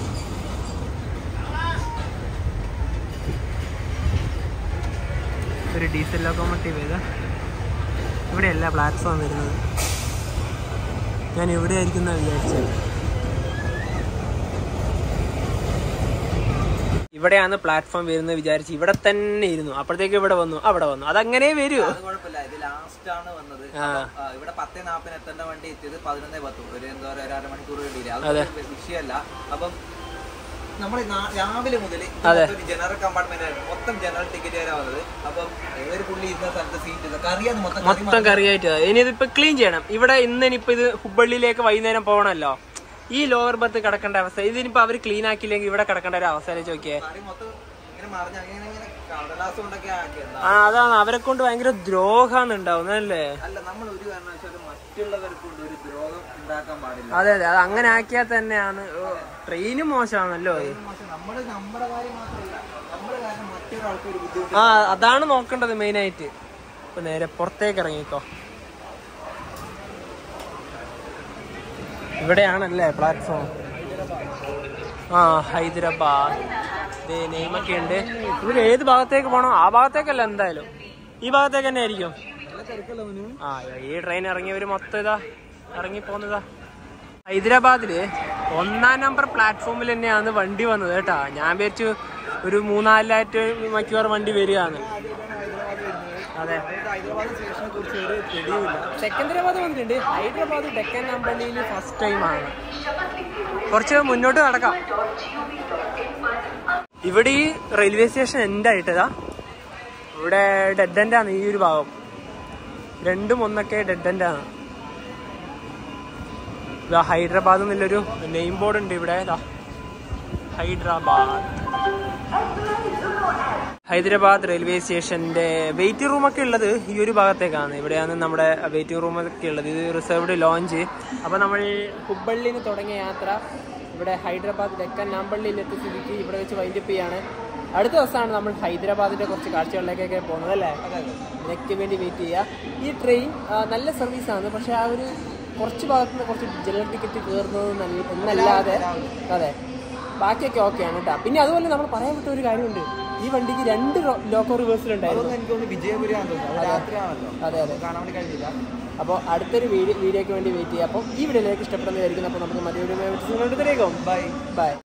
ഒരു ഡീസൽ ലോക്കോമോട്ടീവ് ഇത് ഇവിടെയല്ല പ്ലാറ്റ്ഫോം വരുന്നത് ഞാൻ ഇവിടെ ആയിരിക്കുന്ന വിചാരിച്ചത് ഇവിടെയാണ് പ്ലാറ്റ്ഫോം വരുന്നത് വിചാരിച്ച് ഇവിടെ തന്നെ ഇരുന്നു അപ്പോഴത്തേക്ക് ഇവിടെ വന്നു അവിടെ വന്നു അതങ്ങനെ വരൂ അത് കുഴപ്പമില്ല ഇത് ലാസ്റ്റ് ആണ് വന്നത് ആ. അപ്പം, ആ, ഇവിടെ പത്തേ നാപ്പതിന് എത്തേണ്ട വണ്ടി എത്തിയത് പതിനൊന്നേ പത്ത് ഒരു എന്താ പറയുക ഒരു അരമണിക്കൂർ വേണ്ടിയില്ല അത് വിഷയമല്ല അപ്പം നമ്മൾ രാവിലെ മുതൽ ജനറൽ കമ്പാർട്ട്മെന്റ് ആയിരുന്നു മൊത്തം ജനറൽ ടിക്കറ്റ് വരെ വന്നത് അപ്പം ഒരു പുള്ളി ഇരുന്ന സ്ഥലത്ത് സീറ്റ് കറിയാന്ന് മൊത്തം കറി മൊത്തം കറിയായിട്ട് ഇനി ഇതിപ്പോ ക്ലീൻ ചെയ്യണം ഇവിടെ ഇന്ന് ഇനിയിപ്പോ ഇത് ഹുബള്ളിയിലേക്ക് വൈകുന്നേരം പോകണല്ലോ ഈ ലോവർ ബർത്ത് കിടക്കേണ്ട അവസ്ഥ ഇതിനിപ്പോ അവർ ക്ലീൻ ആക്കിയില്ലെങ്കിൽ ഇവിടെ കിടക്കേണ്ട ഒരു അവസ്ഥ ചോദിക്കേ കറി മൊത്തം ഇങ്ങനെ മറിഞ്ഞ് അങ്ങനെ ഇങ്ങനെ കടലാസ് കൊണ്ടൊക്കെ ആക്കിയതാ ആ അതാണ് അവരെ കൊണ്ട് ഭയങ്കര ദ്രോഹാന്ന് ഉണ്ടാവുന്നല്ലേ അല്ല നമ്മൾ ഒരു കാരണവശാലും മറ്റുള്ളവർക്ക് കൊണ്ട് ഒരു ദ്രോഹം ഉണ്ടാക്കാൻ പാടില്ല അതെ അതെ അത് അങ്ങനെ ആക്കിയാൽ തന്നെയാണ് ട്രെയിനും മോശമാണല്ലോ അത് പക്ഷെ നമ്മള് നമ്മുടെ കാര്യം മാത്രമല്ല നമ്മുടെ കാരണം മറ്റൊരാൾക്ക് ഒരു ബുദ്ധിമുട്ട് ആ അതാണ് നോക്കേണ്ടത് മെയിൻ ആയിട്ട് ഇപ്പൊ നേരെ പുറത്തേക്ക് ഇറങ്ങിക്കോ ഇവിടെയാണല്ലേ പ്ലാറ്റ്ഫോം ആ ഹൈദരാബാദ് ദേ നെയ്മൊക്കെ ഉണ്ട് ഇവര് ഏത് ഭാഗത്തേക്ക് പോകണം ആ ഭാഗത്തേക്കല്ല എന്തായാലും ഈ ഭാഗത്തേക്ക് തന്നെ ആയിരിക്കും ആ ഈ ട്രെയിൻ ഇറങ്ങിയവര് മൊത്തം ഇതാ ഇറങ്ങി പോന്നതാ ഹൈദരാബാദില് ഒന്നാം നമ്പർ പ്ലാറ്റ്ഫോമിൽ തന്നെയാണ് വണ്ടി വന്നത് കേട്ടാ ഞാൻ വിചാരിച്ചു ഒരു മൂന്നാലായിട്ട് മണിക്കൂർ വണ്ടി വരികയാണ് അതെ ഹൈദരാബാദ് സ്റ്റേഷനെ കുറിച്ച് ഒരു പിടിയുമില്ല സെക്കന്ദരാബാദ് വന്നിട്ടുണ്ട് ഹൈദരാബാദ് ഡെക്കൻ അമ്പള്ളിയിൽ ഫസ്റ്റ് ടൈം ആണ് കുറച്ച് മുന്നോട്ട് നടക്കാം ഇവിടെ ഈ റെയിൽവേ സ്റ്റേഷൻ എൻഡ് ആയിട്ടതാ ഇവിടെ ഡെഡ് എൻഡ് ആണ് ഈ ഒരു ഭാഗം രണ്ടും ഒന്നൊക്കെ ഡെഡ് എൻഡ് ആണ് ഇതാ ഹൈദരാബാദ് എന്നുള്ളൊരു നെയിം ബോർഡ് ഉണ്ട് ഇവിടെ ഇതാ ഹൈദരാബാദ് ഹൈദരാബാദ് റെയിൽവേ സ്റ്റേഷന്റെ വെയിറ്റിംഗ് റൂമൊക്കെ ഉള്ളത് ഈ ഒരു ഭാഗത്തേക്കാണ് ഇവിടെയാണ് നമ്മുടെ വെയിറ്റിംഗ് റൂമൊക്കെ ഉള്ളത് ഇത് റിസർവ്ഡ് ലോഞ്ച് അപ്പോൾ നമ്മൾ ഹുബള്ളിയിൽ നിന്ന് തുടങ്ങിയ യാത്ര ഇവിടെ ഹൈദരാബാദ് ഡെക്കൻ നാമ്പള്ളിയിൽ എത്തി സ്ഥിതിക്ക് ഇവിടെ വെച്ച് വൈൻഡപ്പ് ചെയ്യാണ് അടുത്ത ദിവസമാണ് നമ്മൾ ഹൈദരാബാദിന്റെ കുറച്ച് കാഴ്ചകളിലേക്കൊക്കെ പോകുന്നത് അല്ലേ ഇതിനൊക്കെ വേണ്ടി വെയിറ്റ് ചെയ്യുക ഈ ട്രെയിൻ ആ, നല്ല സർവീസാണ് പക്ഷെ ആ ഒരു കുറച്ച് ഭാഗത്തുനിന്ന് കുറച്ച് ജനറൽ ടിക്കറ്റ് കയറുന്നത് നല്ല- എന്നല്ലാതെ അതെ ബാക്കിയൊക്കെ ഓക്കെയാണ് കേട്ടോ പിന്നെ അതുപോലെ നമ്മൾ പറയാൻ വിട്ട ഒരു കാര്യമുണ്ട് ഈ വണ്ടിക്ക് രണ്ട് ലോക്കോ റിവേഴ്സിലുണ്ടായിരുന്നു എനിക്ക് തോന്നുന്നു വിജയപുരാന്ന് തോന്നുന്നു അത് രാത്രിയാണല്ലോ അതെ അതെ കാണാൻ വേണ്ടി കഴിഞ്ഞില്ല അപ്പോൾ അടുത്തൊരു വീഡിയോ വീഡിയോയ്ക്ക് വേണ്ടി വെയിറ്റ് ചെയ്യാം അപ്പോൾ ഈ വീഡിയോയിലേക്ക് ഇഷ്ടപ്പെടുന്നതായിരിക്കും അപ്പോൾ നമുക്ക് മറ്റൊരു വീഡിയോ ബൈ ബൈ